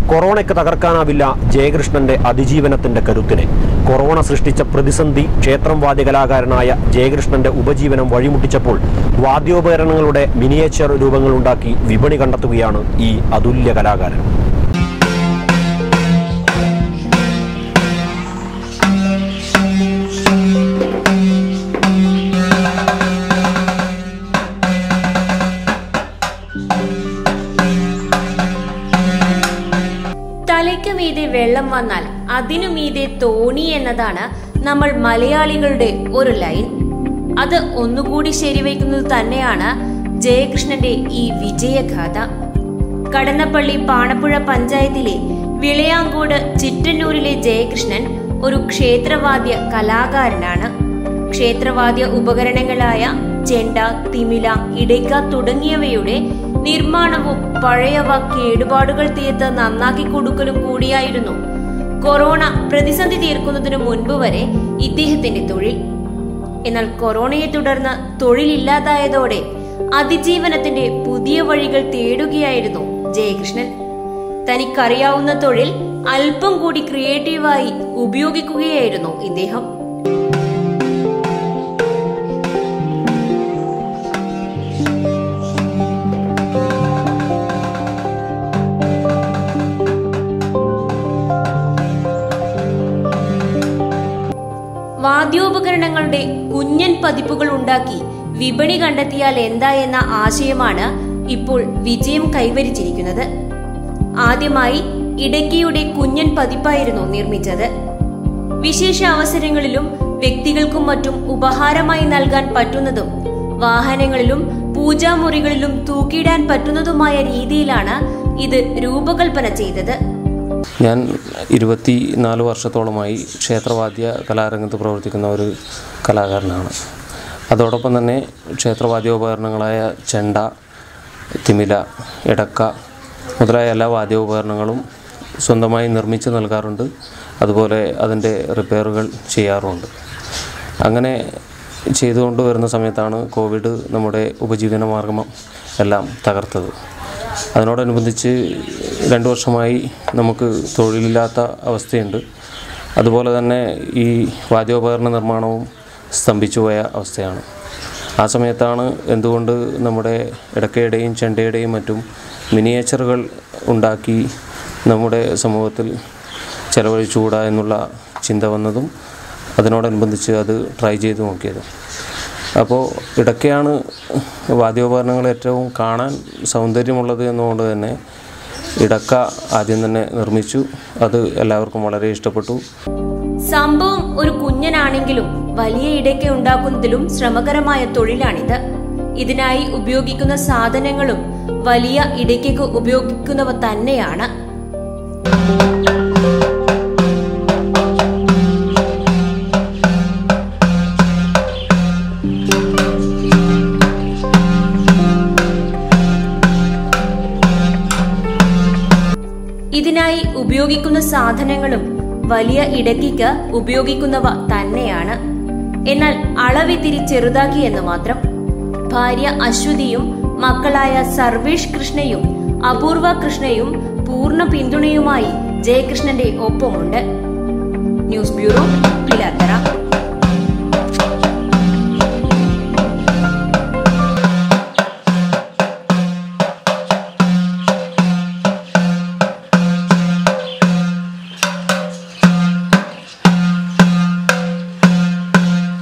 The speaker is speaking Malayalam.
കൊറോണയ്ക്ക് തകർക്കാനാവില്ല ജയകൃഷ്ണന്റെ അതിജീവനത്തിന്റെ കരുത്തിനെ കൊറോണ സൃഷ്ടിച്ച പ്രതിസന്ധി ക്ഷേത്രം വാദ്യകലാകാരനായ ജയകൃഷ്ണന്റെ ഉപജീവനം വഴിമുട്ടിച്ചപ്പോൾ വാദ്യോപകരണങ്ങളുടെ മിനിയേച്ചർ രൂപങ്ങളുണ്ടാക്കി വിപണി കണ്ടെത്തുകയാണ് ഈ അതുല്യ കലാകാരൻ തലയ്ക്ക് മീതെ വെള്ളം വന്നാൽ അതിനു മീതെ തോണി എന്നതാണ് നമ്മൾ മലയാളികളുടെ ഒരു ലൈൻ അത് ഒന്നുകൂടി ശരിവയ്ക്കുന്നത് തന്നെയാണ് ജയകൃഷ്ണന്റെ ഈ വിജയഗാഥ കടന്നപ്പള്ളി പാണപ്പുഴ പഞ്ചായത്തിലെ വിളയാങ്കോട് ചിറ്റന്നൂരിലെ ജയകൃഷ്ണൻ ഒരു ക്ഷേത്രവാദ്യ കലാകാരനാണ് ക്ഷേത്രവാദ്യ ഉപകരണങ്ങളായ ചെണ്ട തിമില ഇടയ്ക്ക തുടങ്ങിയവയുടെ നിർമ്മാണവും പഴയവ കേടുപാടുകൾ തീർത്ത് നന്നാക്കി കൊടുക്കലും കൂടിയായിരുന്നു കൊറോണ പ്രതിസന്ധി തീർക്കുന്നതിനു മുൻപ് വരെ ഇദ്ദേഹത്തിന്റെ തൊഴിൽ എന്നാൽ കൊറോണയെ തുടർന്ന് തൊഴിലില്ലാതായതോടെ അതിജീവനത്തിന്റെ പുതിയ വഴികൾ തേടുകയായിരുന്നു ജയകൃഷ്ണൻ തനിക്കറിയാവുന്ന തൊഴിൽ അല്പം കൂടി ക്രിയേറ്റീവായി ഉപയോഗിക്കുകയായിരുന്നു ഇദ്ദേഹം വാദ്യോപകരണങ്ങളുടെ കുഞ്ഞൻ പതിപ്പുകൾ ഉണ്ടാക്കി വിപണി കണ്ടെത്തിയാൽ എന്താ എന്ന ആശയമാണ് ഇപ്പോൾ വിജയം കൈവരിച്ചിരിക്കുന്നത് ആദ്യമായി ഇടയ്ക്കയുടെ കുഞ്ഞൻ പതിപ്പായിരുന്നു നിർമ്മിച്ചത് വിശേഷ അവസരങ്ങളിലും വ്യക്തികൾക്കും മറ്റും ഉപഹാരമായി നൽകാൻ പറ്റുന്നതും വാഹനങ്ങളിലും പൂജാമുറികളിലും തൂക്കിയിടാൻ പറ്റുന്നതുമായ രീതിയിലാണ് ഇത് രൂപകൽപ്പന ചെയ്തത് ഞാൻ ഇരുപത്തി നാല് വർഷത്തോളമായി ക്ഷേത്രവാദ്യ കലാരംഗത്ത് പ്രവർത്തിക്കുന്ന ഒരു കലാകാരനാണ് അതോടൊപ്പം തന്നെ ക്ഷേത്രവാദ്യോപകരണങ്ങളായ ചെണ്ട തിമില ഇടക്ക മുതലായ എല്ലാ വാദ്യോപകരണങ്ങളും സ്വന്തമായി നിർമ്മിച്ച് നൽകാറുണ്ട് അതുപോലെ അതിൻ്റെ റിപ്പയറുകൾ ചെയ്യാറുമുണ്ട് അങ്ങനെ ചെയ്തുകൊണ്ട് വരുന്ന സമയത്താണ് കോവിഡ് നമ്മുടെ ഉപജീവന മാർഗം എല്ലാം തകർത്തത് അതിനോടനുബന്ധിച്ച് രണ്ട് വർഷമായി നമുക്ക് തൊഴിലില്ലാത്ത അവസ്ഥയുണ്ട് അതുപോലെ തന്നെ ഈ വാദ്യോപകരണ നിർമ്മാണവും സ്തംഭിച്ചു പോയ അവസ്ഥയാണ് ആ സമയത്താണ് എന്തുകൊണ്ട് നമ്മുടെ ഇടക്കയുടെയും ചെണ്ടയുടെയും മറ്റും മിനിയേച്ചറുകൾ ഉണ്ടാക്കി നമ്മുടെ സമൂഹത്തിൽ ചെലവഴിച്ചുകൂടാ എന്നുള്ള ചിന്ത വന്നതും അതിനോടനുബന്ധിച്ച് അത് ട്രൈ ചെയ്ത് നോക്കിയത് അപ്പോൾ ഇടയ്ക്കാണ് വാദ്യോപകരണങ്ങൾ ഏറ്റവും കാണാൻ സൗന്ദര്യമുള്ളത് എന്നുകൊണ്ട് തന്നെ ഇടക്ക ആദ്യം തന്നെ നിർമ്മിച്ചു അത് എല്ലാവർക്കും വളരെ ഇഷ്ടപ്പെട്ടു സംഭവം ഒരു കുഞ്ഞനാണെങ്കിലും വലിയ ഇടയ്ക്ക് ഉണ്ടാക്കുന്നതിലും ശ്രമകരമായ തൊഴിലാണിത് ഇതിനായി ഉപയോഗിക്കുന്ന സാധനങ്ങളും വലിയ ഇടയ്ക്ക് ഉപയോഗിക്കുന്നവ തന്നെയാണ് ഇതിനായി ഉപയോഗിക്കുന്ന സാധനങ്ങളും വലിയ ഇടയ്ക്ക് ഉപയോഗിക്കുന്നവ തന്നെയാണ് എന്നാൽ അളവിത്തിരി ചെറുതാക്കി എന്ന് മാത്രം ഭാര്യ അശ്വതിയും മക്കളായ സർവേഷ് കൃഷ്ണയും അപൂർവ കൃഷ്ണയും പൂർണ്ണ പിന്തുണയുമായി ജയകൃഷ്ണന്റെ ഒപ്പമുണ്ട് ന്യൂസ് ബ്യൂറോ പിലാത്തറ